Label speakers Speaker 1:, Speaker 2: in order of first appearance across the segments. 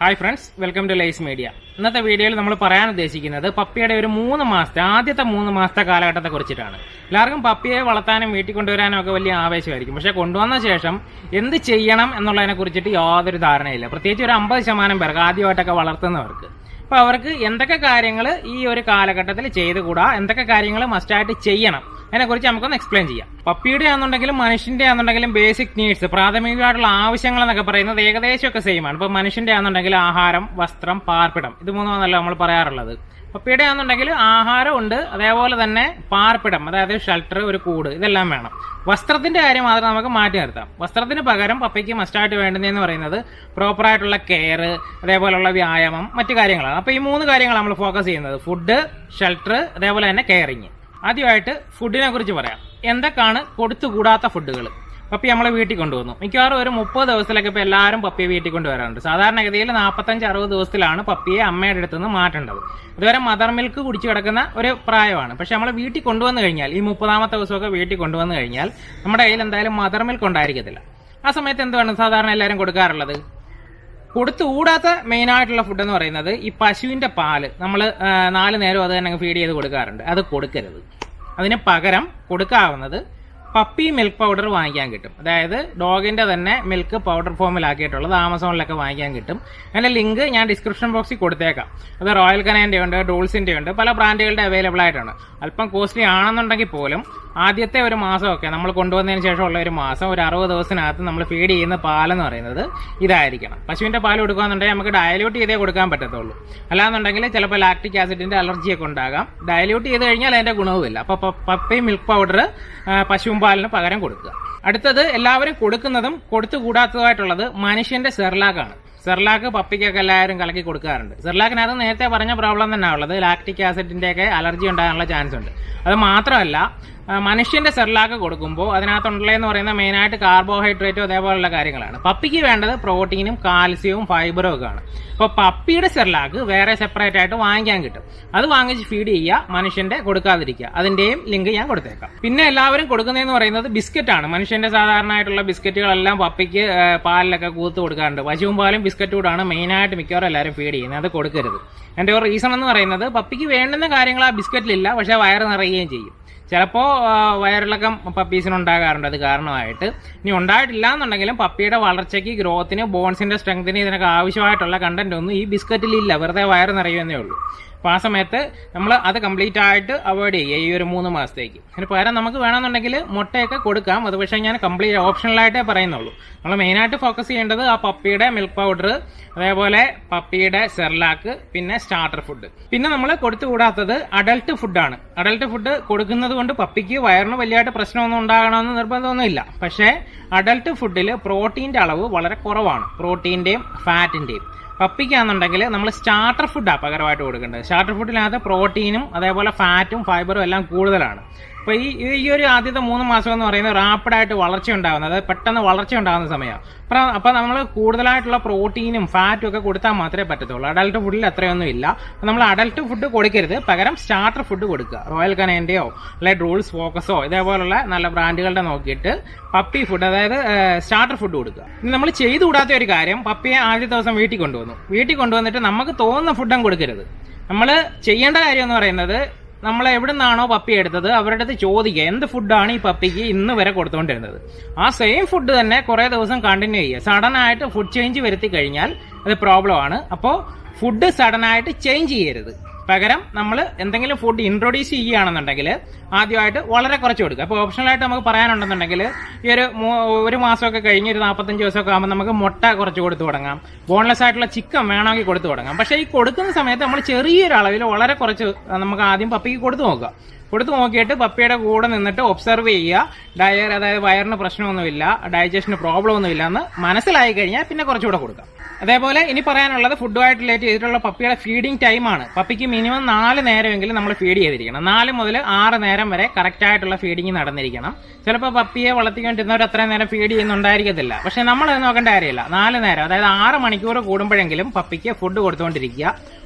Speaker 1: hi friends welcome to lies media ഇന്നത്തെ വീഡിയോയിൽ നമ്മൾ പറയാൻ ഉദ്ദേശിക്കുന്നത് പപ്പിയുടെ ഒരു മൂന്ന് മാസത്തെ ആദ്യത്തെ മൂന്ന് മാസത്തെ കാലഘട്ടത്തെ കുറിച്ചിട്ടാണ് എല്ലാവർക്കും പപ്പിയെ വളർത്താനും വീട്ടിൽ കൊണ്ടുവരാനും ഒക്കെ വലിയ ആവേശമായിരിക്കും പക്ഷെ കൊണ്ടുവന്ന ശേഷം എന്ത് ചെയ്യണം എന്നുള്ളതിനെ കുറിച്ചിട്ട് യാതൊരു ധാരണയില്ല പ്രത്യേകിച്ച് ഒരു അമ്പത് ശതമാനം പേർക്ക് ആദ്യമായിട്ടൊക്കെ വളർത്തുന്നവർക്ക് അപ്പൊ അവർക്ക് എന്തൊക്കെ കാര്യങ്ങൾ ഈ ഒരു കാലഘട്ടത്തിൽ ചെയ്തുകൂടാ എന്തൊക്കെ കാര്യങ്ങൾ മസ്റ്റായിട്ട് ചെയ്യണം അതിനെക്കുറിച്ച് നമുക്കൊന്ന് എക്സ്പ്ലെയിൻ ചെയ്യാം പപ്പിയുടെ ആണെന്നുണ്ടെങ്കിലും മനുഷ്യന്റെ ആണെന്നുണ്ടെങ്കിലും ബേസിക് നീഡ്സ് പ്രാഥമികമായിട്ടുള്ള ആവശ്യങ്ങൾ എന്നൊക്കെ പറയുന്നത് ഏകദേശം ഒക്കെ സെയിം ആണ് ഇപ്പൊ മനുഷ്യന്റെ ആണെന്നുണ്ടെങ്കിൽ ആഹാരം വസ്ത്രം പാർപ്പിടം ഇത് മൂന്നുമാണല്ലോ നമ്മൾ പറയാറുള്ളത് പപ്പിയുടെ ആണെന്നുണ്ടെങ്കിൽ ആഹാരം ഉണ്ട് അതേപോലെ തന്നെ പാർപ്പിടം അതായത് ഷെൽട്ടർ ഒരു കൂട് ഇതെല്ലാം വേണം വസ്ത്രത്തിന്റെ കാര്യം മാത്രം നമുക്ക് മാറ്റി നിർത്താം വസ്ത്രത്തിന് പകരം പപ്പയ്ക്ക് മസ്റ്റായിട്ട് വേണ്ടുന്നതെന്ന് പറയുന്നത് പ്രോപ്പർ ആയിട്ടുള്ള കെയർ അതേപോലുള്ള വ്യായാമം മറ്റു കാര്യങ്ങളാണ് അപ്പൊ ഈ മൂന്ന് കാര്യങ്ങൾ നമ്മൾ ഫോക്കസ് ചെയ്യുന്നത് ഫുഡ് ഷെൽട്ടർ അതേപോലെ തന്നെ കെയറിങ് ആദ്യമായിട്ട് ഫുഡിനെ കുറിച്ച് പറയാം എന്തൊക്കെയാണ് കൊടുത്തുകൂടാത്ത ഫുഡുകൾ പപ്പി നമ്മളെ വീട്ടിൽ കൊണ്ടുവന്നു മിക്കവാറും ഒരു മുപ്പത് ദിവസത്തിലൊക്കെ ഇപ്പൊ എല്ലാവരും പപ്പിയെ വീട്ടിൽ കൊണ്ടുവരാറുണ്ട് സാധാരണഗതിയിൽ നാൽപ്പത്തഞ്ച് അറുപത് ദിവസത്തിലാണ് പപ്പിയെ അമ്മയുടെ അടുത്ത് നിന്ന് മാറ്റേണ്ടത് ഇതുവരെ മദർ മിൽക്ക് കുടിച്ചു കിടക്കുന്ന ഒരു പ്രായമാണ് പക്ഷെ നമ്മൾ വീട്ടിൽ കൊണ്ടുവന്നു കഴിഞ്ഞാൽ ഈ മുപ്പതാമത്തെ ദിവസമൊക്കെ വീട്ടിൽ കൊണ്ടുവന്നു കഴിഞ്ഞാൽ നമ്മുടെ കയ്യിൽ എന്തായാലും മദർ മിൽക്ക് ഉണ്ടായിരിക്കത്തില്ല ആ സമയത്ത് എന്തുവാണ് സാധാരണ എല്ലാവരും കൊടുക്കാറുള്ളത് കൊടുത്തുകൂടാത്ത മെയിൻ ആയിട്ടുള്ള ഫുഡ് എന്ന് പറയുന്നത് ഈ പശുവിന്റെ പാല് നമ്മൾ നാല് നേരം അത് തന്നെ ഫീഡ് ചെയ്ത് കൊടുക്കാറുണ്ട് അത് കൊടുക്കരുത് അതിന് പകരം കൊടുക്കാവുന്നത് പപ്പി മിൽക്ക് പൗഡർ വാങ്ങിക്കാൻ കിട്ടും അതായത് ഡോഗിന്റെ തന്നെ മിൽക്ക് പൗഡർ ഫോമിലാക്കിയിട്ടുള്ളത് ആമസോണിലൊക്കെ വാങ്ങിക്കാൻ കിട്ടും അതിന്റെ ലിങ്ക് ഞാൻ ഡിസ്ക്രിപ്ഷൻ ബോക്സിൽ കൊടുത്തേക്കാം അത് റോയൽ കനേന്റെ ഉണ്ട് ഡോൾസിന്റെ ഉണ്ട് പല ബ്രാൻഡുകളുടെ അവൈലബിൾ ആയിട്ടാണ് അല്പം കോസ്റ്റ്ലി ആണെന്നുണ്ടെങ്കിൽ പോലും ആദ്യത്തെ ഒരു മാസമൊക്കെ നമ്മൾ കൊണ്ടുവന്നതിന് ശേഷമുള്ള ഒരു മാസം ഒരു അറുപത് ദിവസത്തിനകത്ത് നമ്മൾ ഫീഡ് ചെയ്യുന്ന പാലെന്ന് പറയുന്നത് ഇതായിരിക്കണം പശുവിന്റെ പാൽ കൊടുക്കുകയെന്നുണ്ടെങ്കിൽ നമുക്ക് ഡയലൂട്ട് ചെയ്തേ കൊടുക്കാൻ പറ്റത്തുള്ളൂ അല്ലാന്നുണ്ടെങ്കിൽ ചിലപ്പോൾ ലാക്ടിക് ആസിഡിന്റെ അലർജിയൊക്കെ ഉണ്ടാകാം ഡയലൂട്ട് ചെയ്ത് കഴിഞ്ഞാൽ അതിന്റെ ഗുണവുമില്ല അപ്പൊ പപ്പി മിൽക്ക് പൗഡർ പശുവും പാലിന് പകരം കൊടുക്കുക അടുത്തത് എല്ലാവരും കൊടുക്കുന്നതും കൊടുത്തുകൂടാത്തതായിട്ടുള്ളത് മനുഷ്യന്റെ സെർലാക്കാണ് സെർലാക്ക് പപ്പിക്കൊക്കെ എല്ലാവരും കലക്കി കൊടുക്കാറുണ്ട് സെർലാക്കിനകത്ത് നേരത്തെ പറഞ്ഞ പ്രോബ്ലം തന്നെ ഉള്ളത് ലാക്ടിക് ആസിഡിന്റെ ഒക്കെ അലർജി ഉണ്ടാകാനുള്ള ചാൻസ് ഉണ്ട് അത് മാത്രമല്ല മനുഷ്യന്റെ സെർലാക്ക് കൊടുക്കുമ്പോൾ അതിനകത്തുള്ളതെന്ന് പറയുന്ന മെയിനായിട്ട് കാർബോഹൈഡ്രേറ്റും അതേപോലുള്ള കാര്യങ്ങളാണ് പപ്പിക്ക് വേണ്ടത് പ്രോട്ടീനും കാൽസ്യവും ഫൈബറും ഒക്കെ ആണ് അപ്പോൾ പപ്പിയുടെ സെർലാക്ക് വേറെ സെപ്പറേറ്റ് ആയിട്ട് വാങ്ങിക്കാൻ കിട്ടും അത് വാങ്ങിച്ച് ഫീഡ് ചെയ്യുക മനുഷ്യന്റെ കൊടുക്കാതിരിക്കുക അതിന്റെയും ലിങ്ക് ഞാൻ കൊടുത്തേക്കാം പിന്നെ എല്ലാവരും കൊടുക്കുന്നതെന്ന് പറയുന്നത് ബിസ്ക്കറ്റ് ആണ് മനുഷ്യന്റെ സാധാരണ ആയിട്ടുള്ള ബിസ്ക്കറ്റുകളെല്ലാം പപ്പിക്ക് പാലിലൊക്കെ കൂത്ത് കൊടുക്കാറുണ്ട് പശുവും പാലും ബിസ്ക്കറ്റ് കൂടാണ് മെയിനായിട്ട് മിക്കവാറും എല്ലാവരും ഫീഡ് ചെയ്യുന്നത് അത് കൊടുക്കരുത് എന്റെ ഒരു റീസൺ എന്ന് പറയുന്നത് പപ്പിക്ക് വേണ്ടുന്ന കാര്യങ്ങൾ ആ ബിസ്ക്കറ്റിലില്ല പക്ഷെ വയറ് നിറയുകയും ചെയ്യും ചിലപ്പോൾ വയറിളക്കം പപ്പീസിനുണ്ടാകാറുണ്ട് അത് കാരണമായിട്ട് ഇനി ഉണ്ടായിട്ടില്ല എന്നുണ്ടെങ്കിലും പപ്പിയുടെ വളർച്ചയ്ക്ക് ഗ്രോത്തിന് ബോൺസിന്റെ സ്ട്രെങ്തിന് ഇതിനൊക്കെ ആവശ്യമായിട്ടുള്ള കണ്ടന്റ് ഒന്നും ഈ ബിസ്ക്കറ്റിലില്ല വെറുതെ വയറ് നിറയുന്നേ ഉള്ളൂ അപ്പോൾ ആ സമയത്ത് നമ്മൾ അത് കംപ്ലീറ്റ് ആയിട്ട് അവോയ്ഡ് ചെയ്യുക ഈ ഒരു മൂന്ന് മാസത്തേക്ക് അതിന് പകരം നമുക്ക് വേണമെന്നുണ്ടെങ്കിൽ മുട്ടയൊക്കെ കൊടുക്കാം അത് പക്ഷേ ഞാൻ കംപ്ലീറ്റ് ഓപ്ഷണലായിട്ടേ പറയുന്നുള്ളൂ നമ്മൾ മെയിനായിട്ട് ഫോക്കസ് ചെയ്യേണ്ടത് ആ പപ്പിയുടെ മിൽക്ക് പൗഡർ അതേപോലെ പപ്പിയുടെ സെർലാക്ക് പിന്നെ സ്റ്റാർട്ടർ ഫുഡ് പിന്നെ നമ്മൾ കൊടുത്തുകൂടാത്തത് അഡൽട്ട് ഫുഡാണ് അഡൽട്ട് ഫുഡ് കൊടുക്കുന്നത് കൊണ്ട് പപ്പിക്ക് വയറിന് വലിയതായിട്ട് പ്രശ്നമൊന്നും ഉണ്ടാകണമെന്ന് നിർബന്ധമൊന്നുമില്ല പക്ഷേ അഡൽട്ട് ഫുഡിൽ പ്രോട്ടീന്റെ അളവ് വളരെ കുറവാണ് പ്രോട്ടീന്റെയും ഫാറ്റിന്റെയും പപ്പിക്കാന്നുണ്ടെങ്കിൽ നമ്മൾ സ്റ്റാർട്ടർ ഫുഡാണ് പകരമായിട്ട് കൊടുക്കേണ്ടത് സ്റ്റാർട്ടർ ഫുഡിനകത്ത് പ്രോട്ടീനും അതേപോലെ ഫാറ്റും ഫൈബറും എല്ലാം കൂടുതലാണ് അപ്പോൾ ഈ ഈ ഒരു ആദ്യത്തെ മൂന്ന് മാസം എന്ന് പറയുന്നത് റാപ്പിഡായിട്ട് വളർച്ച ഉണ്ടാകുന്നത് അതായത് പെട്ടെന്ന് വളർച്ച ഉണ്ടാകുന്ന സമയമാണ് അപ്പം അപ്പം നമ്മൾ കൂടുതലായിട്ടുള്ള പ്രോട്ടീനും ഫാറ്റും ഒക്കെ കൊടുത്താൽ മാത്രമേ പറ്റത്തുള്ളൂ അഡൽട്ട് ഫുഡിൽ അത്രയൊന്നും ഇല്ല നമ്മൾ അഡൽട്ട് ഫുഡ് കൊടുക്കരുത് പകരം സ്റ്റാർട്ടർ ഫുഡ് കൊടുക്കുക റോയൽ കനേന്റെയോ അല്ലെങ്കിൽ റൂൾസ് ഫോക്കസോ ഇതേപോലുള്ള നല്ല ബ്രാൻഡുകളുടെ നോക്കിയിട്ട് പപ്പി ഫുഡ് അതായത് സ്റ്റാർട്ടർ ഫുഡ് കൊടുക്കുക ഇനി നമ്മൾ ചെയ്തുകൂടാത്ത ഒരു കാര്യം പപ്പിയെ ആദ്യ ദിവസം വീട്ടിൽ കൊണ്ടുവന്നു വീട്ടിൽ കൊണ്ടുവന്നിട്ട് നമുക്ക് തോന്നുന്ന ഫുഡും കൊടുക്കരുത് നമ്മൾ ചെയ്യേണ്ട കാര്യം എന്ന് പറയുന്നത് നമ്മൾ എവിടെ നിന്നാണോ പപ്പി എടുത്തത് അവരുടെ അടുത്ത് ചോദിക്കുക എന്ത് ഫുഡാണ് ഈ പപ്പിക്ക് ഇന്ന് വരെ കൊടുത്തുകൊണ്ടിരുന്നത് ആ സെയിം ഫുഡ് തന്നെ കുറെ ദിവസം കണ്ടിന്യൂ ചെയ്യുക സഡൻ ആയിട്ട് ഫുഡ് ചേഞ്ച് വരുത്തി കഴിഞ്ഞാൽ അത് പ്രോബ്ലം ആണ് അപ്പോൾ ഫുഡ് സഡൻ ആയിട്ട് ചേഞ്ച് ചെയ്യരുത് പകരം നമ്മൾ എന്തെങ്കിലും ഫുഡ് ഇൻട്രൊഡ്യൂസ് ചെയ്യുകയാണെന്നുണ്ടെങ്കിൽ ആദ്യമായിട്ട് വളരെ കുറച്ച് കൊടുക്കുക അപ്പോൾ ഓപ്ഷണലായിട്ട് നമുക്ക് പറയാനുണ്ടെന്നുണ്ടെങ്കിൽ ഈ ഒരു ഒരു മാസമൊക്കെ കഴിഞ്ഞ് ഒരു നാൽപ്പത്തഞ്ച് ദിവസമൊക്കെ ആകുമ്പോൾ നമുക്ക് മുട്ട കുറച്ച് കൊടുത്തു തുടങ്ങാം ബോൺലെസ് ആയിട്ടുള്ള ചിക്കൻ വേണമെങ്കിൽ കൊടുത്തു തുടങ്ങാം പക്ഷേ ഈ കൊടുക്കുന്ന സമയത്ത് നമ്മൾ ചെറിയൊരു അളവിൽ വളരെ കുറച്ച് നമുക്ക് ആദ്യം പപ്പിക്ക് കൊടുത്തു നോക്കുക കൊടുത്തു നോക്കിയിട്ട് പപ്പിയുടെ കൂടെ നിന്നിട്ട് ഒബ്സർവ് ചെയ്യുക ഡയർ അതായത് വയറിന് പ്രശ്നമൊന്നുമില്ല ഡൈജഷന് പ്രോബ്ലം ഒന്നുമില്ല എന്ന് മനസ്സിലായി കഴിഞ്ഞാൽ പിന്നെ കുറച്ചുകൂടെ കൊടുക്കാം അതേപോലെ ഇനി പറയാനുള്ളത് ഫുഡുമായിട്ട് റിലേറ്റ് ചെയ്തിട്ടുള്ള പപ്പിയുടെ ഫീഡിംഗ് ടൈമാണ് പപ്പിക്ക് മിനിമം നാല് നേരമെങ്കിലും നമ്മൾ ഫീഡ് ചെയ്തിരിക്കണം നാല് മുതൽ ആറ് നേരം വരെ കറക്റ്റ് ആയിട്ടുള്ള ഫീഡിങ് നടന്നിരിക്കണം ചിലപ്പോൾ പപ്പിയെ വളർത്തിക്കൊണ്ടിരുന്നവർ അത്രയും നേരം ഫീഡ് ചെയ്യുന്നുണ്ടായിരിക്കത്തില്ല പക്ഷെ നമ്മൾ അത് നോക്കേണ്ട കാര്യമില്ല നാല് നേരം അതായത് ആറ് മണിക്കൂർ കൂടുമ്പോഴെങ്കിലും പപ്പിക്ക് ഫുഡ് കൊടുത്തുകൊണ്ടിരിക്കുക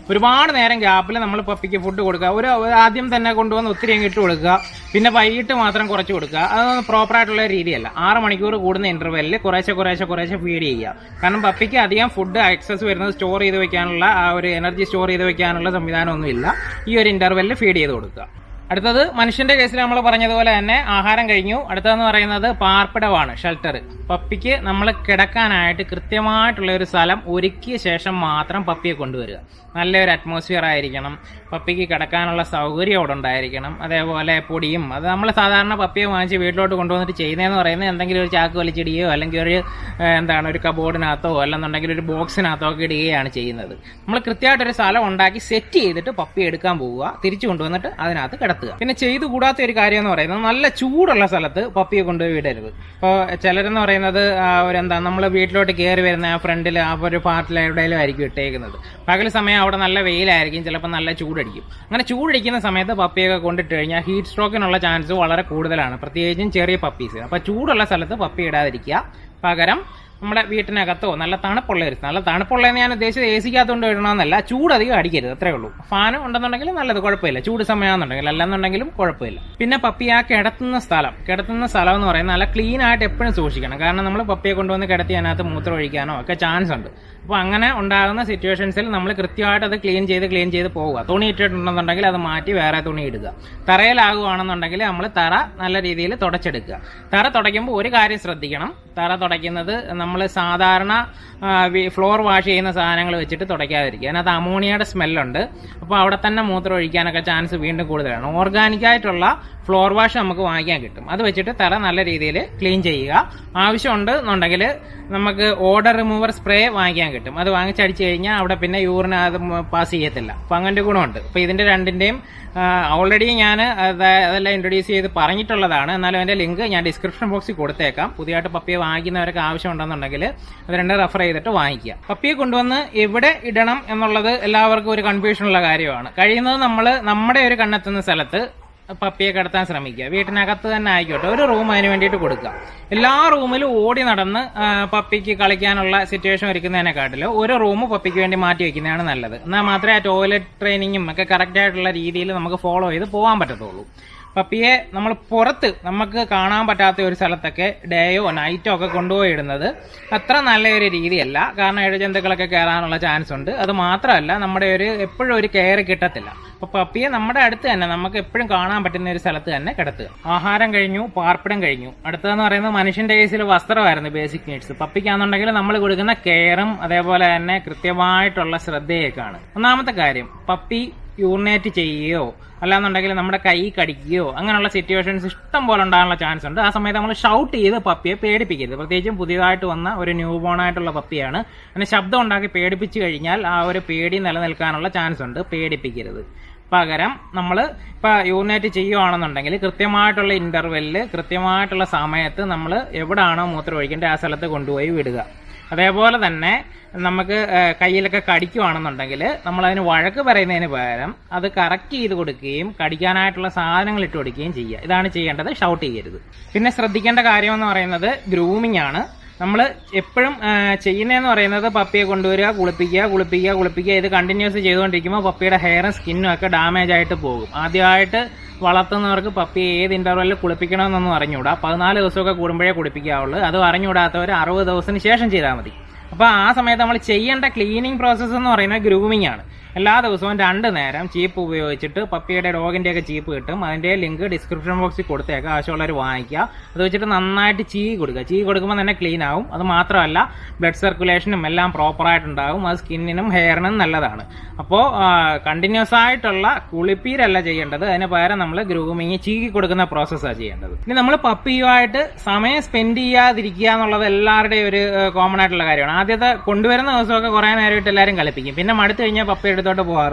Speaker 1: ഒരുപാട് നേരം ഗ്യാപ്പിൽ നമ്മൾ പപ്പിക്ക് ഫുഡ് കൊടുക്കുക ഒരു ഒരു ആദ്യം തന്നെ കൊണ്ടുവന്ന് ഒത്തിരി അങ്ങ് ഇട്ട് കൊടുക്കുക പിന്നെ വൈകിട്ട് മാത്രം കുറച്ച് കൊടുക്കുക അത് പ്രോപ്പർ ആയിട്ടുള്ള രീതിയല്ല ആറ് മണിക്കൂർ കൂടുന്ന ഇന്റർവെല്ലിൽ കുറേശ്ശെ കുറേശ്ശെ കുറേശ്ശെ ഫീഡ് ചെയ്യുക കാരണം പപ്പിക്ക് അധികം ഫുഡ് എക്സസ് വരുന്നത് സ്റ്റോർ ചെയ്ത് വെക്കാനുള്ള ആ ഒരു എനർജി സ്റ്റോർ ചെയ്ത് വെക്കാനുള്ള സംവിധാനമൊന്നുമില്ല ഈ ഒരു ഇന്റർവെല്ലിൽ ഫീഡ് ചെയ്ത് കൊടുക്കുക അടുത്തത് മനുഷ്യന്റെ കേസിൽ നമ്മൾ പറഞ്ഞതുപോലെ തന്നെ ആഹാരം കഴിഞ്ഞു അടുത്തതെന്ന് പറയുന്നത് പാർപ്പിടമാണ് ഷെൽട്ടർ പപ്പിക്ക് നമ്മൾ കിടക്കാനായിട്ട് കൃത്യമായിട്ടുള്ള ഒരു സ്ഥലം ഒരുക്കിയ ശേഷം മാത്രം പപ്പിയെ കൊണ്ടുവരിക നല്ലൊരു അറ്റ്മോസ്ഫിയർ ആയിരിക്കണം പപ്പിക്ക് കിടക്കാനുള്ള സൗകര്യം അവിടെ ഉണ്ടായിരിക്കണം അതേപോലെ പൊടിയും അത് നമ്മൾ സാധാരണ പപ്പിയെ വാങ്ങിച്ച് വീട്ടിലോട്ട് കൊണ്ടുവന്നിട്ട് ചെയ്യുന്നതെന്ന് പറയുന്നത് എന്തെങ്കിലും ഒരു ചാക്ക് വലിച്ചിടുകയോ അല്ലെങ്കിൽ ഒരു ഏഹ്, എന്താണ് ഒരു കബോർഡിനകത്തോ അല്ലെന്നുണ്ടെങ്കിൽ ഒരു ബോക്സിനകത്തോ ഒക്കെ ഇടുകയാണ് ചെയ്യുന്നത് നമ്മൾ കൃത്യമായിട്ടൊരു സ്ഥലം ഉണ്ടാക്കി സെറ്റ് ചെയ്തിട്ട് പപ്പി എടുക്കാൻ പോവുക തിരിച്ചു കൊണ്ടുവന്നിട്ട് അതിനകത്ത് കിടത്തുക പിന്നെ ചെയ്തു കൂടാത്ത ഒരു കാര്യം എന്ന് പറയുന്നത് നല്ല ചൂടുള്ള സ്ഥലത്ത് പപ്പിയെ കൊണ്ടുപോയി വിടരുത് ഇപ്പോൾ ചിലരെന്ന് പറയുന്നത് ആ ഒരു എന്താ നമ്മൾ വീട്ടിലോട്ട് കയറി വരുന്ന ആ ഫ്രണ്ടിൽ ആ ഒരു പാർട്ടിൽ എവിടെയെങ്കിലും ആയിരിക്കും ഇട്ടേക്കുന്നത് പകൽ സമയം അവിടെ നല്ല വെയിലായിരിക്കും ചിലപ്പോൾ നല്ല ചൂടടിക്കും അങ്ങനെ ചൂടടിക്കുന്ന സമയത്ത് പപ്പിയൊക്കെ കൊണ്ടിട്ട് കഴിഞ്ഞാൽ ഹീറ്റ് സ്ട്രോക്കിനുള്ള ചാൻസ് വളരെ കൂടുതലാണ് പ്രത്യേകിച്ചും ചെറിയ പപ്പീസ് അപ്പോൾ ചൂടുള്ള സ്ഥലത്ത് പപ്പി ഇടാതിരിക്കുക പകരം നമ്മുടെ വീട്ടിനകത്തോ നല്ല തണുപ്പുള്ള ഒരു നല്ല തണുപ്പുള്ളതെന്ന് ഞാൻ ഉദ്ദേശിച്ചത് എ സിക്കകത്തുകൊണ്ട് ഇടണമെന്നല്ല ചൂട് അധികം അടിക്കരുത് അത്രേ ഉള്ളൂ ഫാൻ ഉണ്ടെന്നുണ്ടെങ്കിൽ നല്ലത് കുഴപ്പമില്ല ചൂട് സമയമാണെന്നുണ്ടെങ്കിൽ അല്ലെന്നുണ്ടെങ്കിലും കുഴപ്പമില്ല പിന്നെ പപ്പി ആ കിടത്തുന്ന സ്ഥലം കിടത്തുന്ന സ്ഥലം എന്ന് പറയുന്നത് നല്ല ക്ലീൻ ആയിട്ട് എപ്പോഴും സൂക്ഷിക്കണം കാരണം നമ്മൾ പപ്പിയെ കൊണ്ടുവന്ന് കിടത്തി അതിനകത്ത് മൂത്രം ഒഴിക്കാനോ ഒക്കെ ചാൻസ് ഉണ്ട് അപ്പോൾ അങ്ങനെ ഉണ്ടാകുന്ന സിറ്റുവേഷൻസിൽ നമ്മൾ കൃത്യമായിട്ട് അത് ക്ലീൻ ചെയ്ത് ക്ലീൻ ചെയ്ത് പോവുക തുണി ഇട്ടിട്ടുണ്ടെന്നുണ്ടെങ്കിൽ അത് മാറ്റി വേറെ തുണി ഇടുക തറയിലാകുവാണെന്നുണ്ടെങ്കിൽ നമ്മൾ തറ നല്ല രീതിയിൽ തുടച്ചെടുക്കുക തറ തുടയ്ക്കുമ്പോൾ ഒരു കാര്യം ശ്രദ്ധിക്കണം തറ തുടയ്ക്കുന്നത് നമ്മൾ സാധാരണ ആ, വി- ഫ്ലോർ വാഷ് ചെയ്യുന്ന സാധനങ്ങൾ വെച്ചിട്ട് തുടയ്ക്കാതിരിക്കുക അതിനകത്ത് അമോണിയയുടെ സ്മെല്ലുണ്ട് അപ്പോൾ അവിടെ തന്നെ മൂത്രം ഒഴിക്കാനൊക്കെ ചാൻസ് വീണ്ടും കൂടുതലാണ് ഓർഗാനിക് ആയിട്ടുള്ള ഫ്ലോർ വാഷ് നമുക്ക് വാങ്ങിക്കാൻ കിട്ടും അത് വെച്ചിട്ട് തറ നല്ല രീതിയിൽ ക്ലീൻ ചെയ്യുക ആവശ്യമുണ്ട് എന്നുണ്ടെങ്കിൽ നമുക്ക് ഓർഡർ റിമൂവർ സ്പ്രേ വാങ്ങിക്കാൻ കിട്ടും അത് വാങ്ങിച്ചടിച്ചു കഴിഞ്ഞാൽ അവിടെ പിന്നെ യൂറിന് അത് പാസ് ചെയ്യത്തില്ല അപ്പം അങ്ങനത്തെ ഗുണമുണ്ട് അപ്പം ഇതിന്റെ രണ്ടിന്റെയും ഓൾറെഡി ഞാൻ അതെല്ലാം ഇൻട്രൊഡ്യൂസ് ചെയ്ത് പറഞ്ഞിട്ടുള്ളതാണ് എന്നാലും അതിന്റെ ലിങ്ക് ഞാൻ ഡിസ്ക്രിപ്ഷൻ ബോക്സിൽ കൊടുത്തേക്കാം പുതിയതായിട്ട് പപ്പിയെ വാങ്ങിക്കുന്നവരൊക്കെ ആവശ്യമുണ്ടെന്നുണ്ടെങ്കിൽ അത് രണ്ട് റെഫർ ചെയ്തിട്ട് വാങ്ങിക്കുക പപ്പിയെ കൊണ്ടുവന്ന് എവിടെ ഇടണം എന്നുള്ളത് എല്ലാവർക്കും ഒരു കൺഫ്യൂഷൻ ഉള്ള കാര്യമാണ് കഴിയുന്നത് നമ്മൾ നമ്മുടെ ഒരു കണ്ണെത്തുന്ന സ്ഥലത്ത് പപ്പിയെ കിടത്താൻ ശ്രമിക്കുക വീട്ടിനകത്ത് തന്നെ ആയിക്കോട്ടെ ഒരു റൂം അതിന് വേണ്ടിയിട്ട് കൊടുക്കുക എല്ലാ റൂമിലും ഓടി നടന്ന് ആ, പപ്പിക്ക് കളിക്കാനുള്ള സിറ്റുവേഷൻ ഒരുക്കുന്നതിനെക്കാട്ടിലും ഒരു റൂം പപ്പിക്ക് വേണ്ടി മാറ്റി വെക്കുന്നതാണ് നല്ലത് എന്നാൽ മാത്രമേ ആ ടോയ്ലറ്റ് ട്രെയിനിങ്ങും ഒക്കെ കറക്റ്റ് ആയിട്ടുള്ള രീതിയിൽ നമുക്ക് ഫോളോ ചെയ്ത് പോകാൻ പറ്റത്തുള്ളൂ പപ്പിയെ നമ്മൾ പുറത്ത് നമുക്ക് കാണാൻ പറ്റാത്ത ഒരു സ്ഥലത്തൊക്കെ ഡേയോ നൈറ്റോ ഒക്കെ കൊണ്ടുപോയി ഇടുന്നത് അത്ര നല്ല ഒരു രീതിയല്ല കാരണം ഇഴജന്തുക്കളൊക്കെ കയറാനുള്ള ചാൻസ് ഉണ്ട് അത് മാത്രമല്ല നമ്മുടെ ഒരു എപ്പോഴും ഒരു കെയർ കിട്ടത്തില്ല അപ്പൊ പപ്പിയെ നമ്മുടെ അടുത്ത് തന്നെ നമുക്ക് എപ്പോഴും കാണാൻ പറ്റുന്ന ഒരു സ്ഥലത്ത് തന്നെ കിടത്തുക ആഹാരം കഴിഞ്ഞു പാർപ്പിടം കഴിഞ്ഞു അടുത്തതെന്ന് പറയുന്നത് മനുഷ്യന്റെ കേസിൽ വസ്ത്രമായിരുന്നു ബേസിക് നീഡ്സ് പപ്പിക്കാന്നുണ്ടെങ്കിൽ നമ്മൾ കൊടുക്കുന്ന കെയറും അതേപോലെ തന്നെ കൃത്യമായിട്ടുള്ള ശ്രദ്ധയൊക്കെയാണ് ഒന്നാമത്തെ കാര്യം പപ്പി യൂറിനേറ്റ് ചെയ്യുകയോ അല്ലാന്നുണ്ടെങ്കിൽ നമ്മുടെ കൈ കടിക്കുകയോ അങ്ങനെയുള്ള സിറ്റുവേഷൻസ് ഇഷ്ടം പോലെ ഉണ്ടാകാനുള്ള ചാൻസ് ഉണ്ട് ആ സമയത്ത് നമ്മൾ ഷൗട്ട് ചെയ്ത് പപ്പിയെ പേടിപ്പിക്കരുത് പ്രത്യേകിച്ചും പുതിയതായിട്ട് വന്ന ഒരു ന്യൂ ബോൺ ആയിട്ടുള്ള പപ്പിയാണ് അങ്ങനെ ശബ്ദം ഉണ്ടാക്കി പേടിപ്പിച്ചു കഴിഞ്ഞാൽ ആ ഒരു പേടി നിലനിൽക്കാനുള്ള ചാൻസ് ഉണ്ട് പേടിപ്പിക്കരുത് പകരം നമ്മൾ ഇപ്പൊ യൂറിനേറ്റ് ചെയ്യുവാണെന്നുണ്ടെങ്കിൽ കൃത്യമായിട്ടുള്ള ഇന്റർവെല്ലിൽ കൃത്യമായിട്ടുള്ള സമയത്ത് നമ്മൾ എവിടാണോ മൂത്രം ഒഴിക്കേണ്ടത് ആ സ്ഥലത്ത് കൊണ്ടുപോയി വിടുക അതേപോലെ തന്നെ നമുക്ക് ഏഹ്, കയ്യിലൊക്കെ കടിക്കുവാണെന്നുണ്ടെങ്കിൽ നമ്മൾ അതിന് വഴക്ക് പറയുന്നതിന് പകരം അത് കറക്റ്റ് ചെയ്ത് കൊടുക്കുകയും കടിക്കാനായിട്ടുള്ള സാധനങ്ങൾ ഇട്ട് കൊടുക്കുകയും ചെയ്യുക ഇതാണ് ചെയ്യേണ്ടത് ഷൗട്ട് ചെയ്യരുത് പിന്നെ ശ്രദ്ധിക്കേണ്ട കാര്യം എന്ന് പറയുന്നത് ഗ്രൂമിംഗ് ആണ് നമ്മൾ എപ്പോഴും ചെയ്യുന്നതെന്ന് പറയുന്നത് പപ്പിയെ കൊണ്ടുവരിക കുളിപ്പിക്കുക കുളിപ്പിക്കുക കുളിപ്പിക്കുക ഇത് കണ്ടിന്യൂസ് ചെയ്തുകൊണ്ടിരിക്കുമ്പോൾ പപ്പിയുടെ ഹെയറും സ്കിന്നും ഒക്കെ ഡാമേജ് ആയിട്ട് പോകും ആദ്യമായിട്ട് വളർത്തുന്നവർക്ക് പപ്പിയെ ഏത് ഇന്റർവെല്ലിൽ കുളിപ്പിക്കണമെന്നൊന്നും അറിഞ്ഞുകൂടാ പതിനാല് ദിവസമൊക്കെ കൂടുമ്പോഴേ കുളിപ്പിക്കാവുള്ളൂ അത് അറിഞ്ഞുകൂടാത്തവർ അറുപത് ദിവസത്തിന് ശേഷം ചെയ്താൽ മതി അപ്പൊ ആ സമയത്ത് നമ്മൾ ചെയ്യേണ്ട ക്ലീനിങ് പ്രോസസ്സ് എന്ന് പറയുന്നത് ഗ്രൂമിംഗ് ആണ് എല്ലാ ദിവസവും രണ്ട് നേരം ചീപ്പ് ഉപയോഗിച്ചിട്ട് പപ്പിയുടെ ഡോഗിന്റെ ഒക്കെ ചീപ്പ് കിട്ടും അതിന്റെ ലിങ്ക് ഡിസ്ക്രിപ്ഷൻ ബോക്സിൽ കൊടുത്തേക്കാം ആവശ്യമുള്ളവർ വാങ്ങിക്കുക അത് വെച്ചിട്ട് നന്നായിട്ട് ചീ കൊടുക്കുക ചീ കൊടുക്കുമ്പോൾ തന്നെ ക്ലീൻ ആവും അത് മാത്രമല്ല ബ്ലഡ് സർക്കുലേഷനും എല്ലാം പ്രോപ്പറായിട്ടുണ്ടാവും അത് സ്കിന്നിനും ഹെയറിനും നല്ലതാണ് അപ്പോൾ കണ്ടിന്യൂസ് ആയിട്ടുള്ള കുളിപ്പീരല്ല ചെയ്യേണ്ടത് അതിന് പകരം നമ്മൾ ഗ്രൂമിങ് ചീകി കൊടുക്കുന്ന പ്രോസസ്സാണ് ചെയ്യേണ്ടത് ഇനി നമ്മൾ പപ്പിയുമായിട്ട് സമയം സ്പെൻഡ് ചെയ്യാതിരിക്കുക എന്നുള്ളത് എല്ലാവരുടെയും ഒരു കോമൺ ആയിട്ടുള്ള കാര്യമാണ് ആദ്യത്തെ കൊണ്ടുവരുന്ന ദിവസമൊക്കെ കുറെ നേരമായിട്ട് എല്ലാവരും കളിപ്പിക്കും പിന്നെ മടുത്തു കഴിഞ്ഞാൽ പപ്പി എടുത്തോട്ട് പോകാറില്ല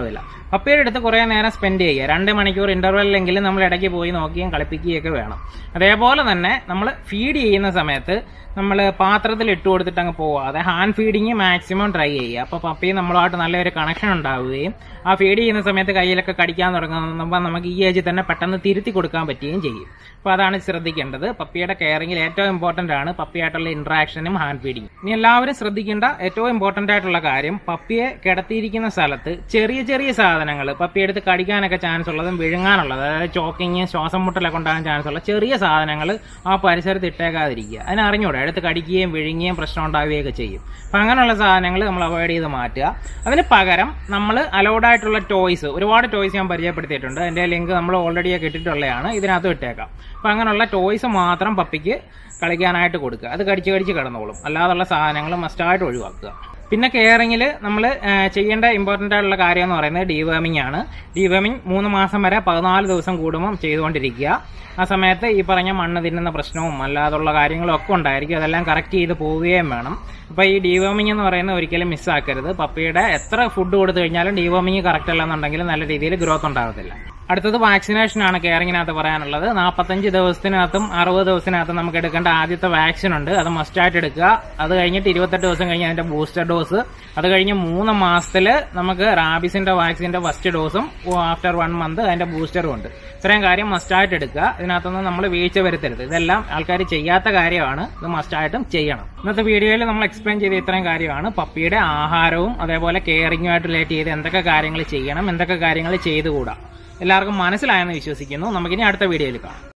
Speaker 1: പപ്പിയുടെ അടുത്ത് കുറേ നേരം സ്പെൻഡ് ചെയ്യുക രണ്ട് മണിക്കൂർ ഇന്റർവെല്ലെങ്കിലും നമ്മൾ ഇടയ്ക്ക് പോയി നോക്കുകയും കളിപ്പിക്കുകയൊക്കെ വേണം അതേപോലെ തന്നെ നമ്മൾ ഫീഡ് ചെയ്യുന്ന സമയത്ത് നമ്മൾ പാത്രത്തിൽ ഇട്ട് കൊടുത്തിട്ട് അങ്ങ് പോവാതെ ഹാൻഡ് ഫീഡിങ് മാക്സിമം ട്രൈ ചെയ്യുക അപ്പോൾ പപ്പി നമ്മളുമായിട്ട് നല്ലൊരു കണക്ഷൻ ഉണ്ടാവുകയും ആ ഫീഡ് ചെയ്യുന്ന സമയത്ത് കയ്യിലൊക്കെ കടിക്കാൻ തുടങ്ങുമ്പോൾ നമുക്ക് ഈ ഏജിൽ തന്നെ പെട്ടെന്ന് തിരുത്തി കൊടുക്കാൻ പറ്റുകയും ചെയ്യും അപ്പോൾ അതാണ് ശ്രദ്ധിക്കേണ്ടത് പപ്പിയുടെ കെയറിങ്ങിൽ ഏറ്റവും ഇമ്പോർട്ടൻ്റ് ആണ് പപ്പിയായിട്ടുള്ള ഇന്ററാക്ഷനും ഹാൻഡ് ഫീഡിങ് ഇനി എല്ലാവരും ശ്രദ്ധിക്കേണ്ട ഏറ്റവും ഇമ്പോർട്ടൻ്റ് ആയിട്ടുള്ള കാര്യം പപ്പിയെ കിടത്തിയിരിക്കുന്ന സ്ഥലത്ത് ചെറിയ ചെറിയ സാധനങ്ങൾ പപ്പിയെ എടുത്ത് കടിക്കാനൊക്കെ ചാൻസ് ഉള്ളതും വിഴുങ്ങാനുള്ളത് അതായത് ചോക്കിങ് ശ്വാസം മുട്ടലൊക്കെ ഉണ്ടാകാൻ ചാൻസ് ഉള്ള ചെറിയ സാധനങ്ങൾ ആ പരിസരത്ത് ഇട്ടേക്കാതിരിക്കുക അതിന് അറിഞ്ഞൂടെ എടുത്ത് കടിക്കുകയും വിഴുങ്ങുകയും പ്രശ്നം ഉണ്ടാവുകയൊക്കെ ചെയ്യും അപ്പം അങ്ങനെയുള്ള സാധനങ്ങൾ നമ്മൾ അവോയ്ഡ് ചെയ്ത് മാറ്റുക അതിന് പകരം നമ്മൾ അലൗഡ് ആയിട്ടുള്ള ടോയ്സ് ഒരുപാട് ടോയ്സ് ഞാൻ പരിചയപ്പെടുത്തിയിട്ടുണ്ട് അതിന്റെ ലിങ്ക് നമ്മൾ ഓൾറെഡി ഇട്ടിട്ടുള്ളതാണ് ഇതിനകത്ത് ഇട്ടേക്കാം അപ്പം അങ്ങനെയുള്ള ടോയ്സ് മാത്രം പപ്പിക്ക് കളിക്കാനായിട്ട് കൊടുക്കുക അത് കടിച്ച് കടിച്ച് കിടന്നോളും അല്ലാതുള്ള സാധനങ്ങൾ മസ്റ്റായിട്ട് ഒഴിവാക്കുക പിന്നെ കെയറിങ്ങിൽ നമ്മൾ ചെയ്യേണ്ട ഇമ്പോർട്ടൻ്റ് ആയിട്ടുള്ള കാര്യം എന്ന് പറയുന്നത് ഡീവേമിംഗ് ആണ് ഡീവേമിംഗ് മൂന്ന് മാസം വരെ പതിനാല് ദിവസം കൂടുമ്പം ചെയ്തുകൊണ്ടിരിക്കുക ആ സമയത്ത് ഈ പറഞ്ഞ മണ്ണ് തിന്നുന്ന പ്രശ്നവും അല്ലാതുള്ള കാര്യങ്ങളും ഒക്കെ ഉണ്ടായിരിക്കും അതെല്ലാം കറക്റ്റ് ചെയ്ത് പോവുകയും വേണം അപ്പോൾ ഈ ഡീവേമിംഗ് എന്ന് പറയുന്നത് ഒരിക്കലും മിസ്സാക്കരുത് പപ്പിയുടെ എത്ര ഫുഡ് കൊടുത്തു കഴിഞ്ഞാലും ഡീവേമിംഗ് കറക്റ്റ് അല്ലെന്നുണ്ടെങ്കിൽ നല്ല രീതിയിൽ ഗ്രോത്ത് ഉണ്ടാകത്തില്ല അടുത്തത് വാക്സിനേഷൻ ആണ് കെയറിങ്ങിനകത്ത് പറയാനുള്ളത് നാൽപ്പത്തഞ്ച് ദിവസത്തിനകത്തും അറുപത് ദിവസത്തിനകത്തും നമുക്ക് എടുക്കേണ്ട ആദ്യത്തെ വാക്സിൻ ഉണ്ട് അത് മസ്റ്റായിട്ട് എടുക്കുക അത് കഴിഞ്ഞിട്ട് ഇരുപത്തെട്ട് ദിവസം കഴിഞ്ഞ് അതിന്റെ ബൂസ്റ്റർ ഡോസ് അത് കഴിഞ്ഞ് മൂന്ന് മാസത്തിൽ നമുക്ക് റാബിസിന്റെ വാക്സിന്റെ ഫസ്റ്റ് ഡോസും ആഫ്റ്റർ വൺ മന്ത് അതിന്റെ ബൂസ്റ്ററും ഉണ്ട് ഇത്രയും കാര്യം മസ്റ്റായിട്ട് എടുക്കുക ഇതിനകത്തൊന്നും നമ്മൾ വീഴ്ച വരുത്തരുത് ഇതെല്ലാം ആൾക്കാർ ചെയ്യാത്ത കാര്യമാണ് ഇത് മസ്റ്റായിട്ടും ചെയ്യണം ഇന്നത്തെ വീഡിയോയിൽ നമ്മൾ എക്സ്പ്ലെയിൻ ചെയ്ത ഇത്രയും കാര്യമാണ് പപ്പിയുടെ ആഹാരവും അതേപോലെ കെയറിങ്ങുമായിട്ട് റിലേറ്റ് ചെയ്ത് എന്തൊക്കെ കാര്യങ്ങൾ ചെയ്യണം എന്തൊക്കെ കാര്യങ്ങൾ ചെയ്തുകൂടാ എല്ലാവർക്കും മനസ്സിലായെന്ന് വിശ്വസിക്കുന്നു നമുക്കിനി അടുത്ത വീഡിയോയിൽ കാണാം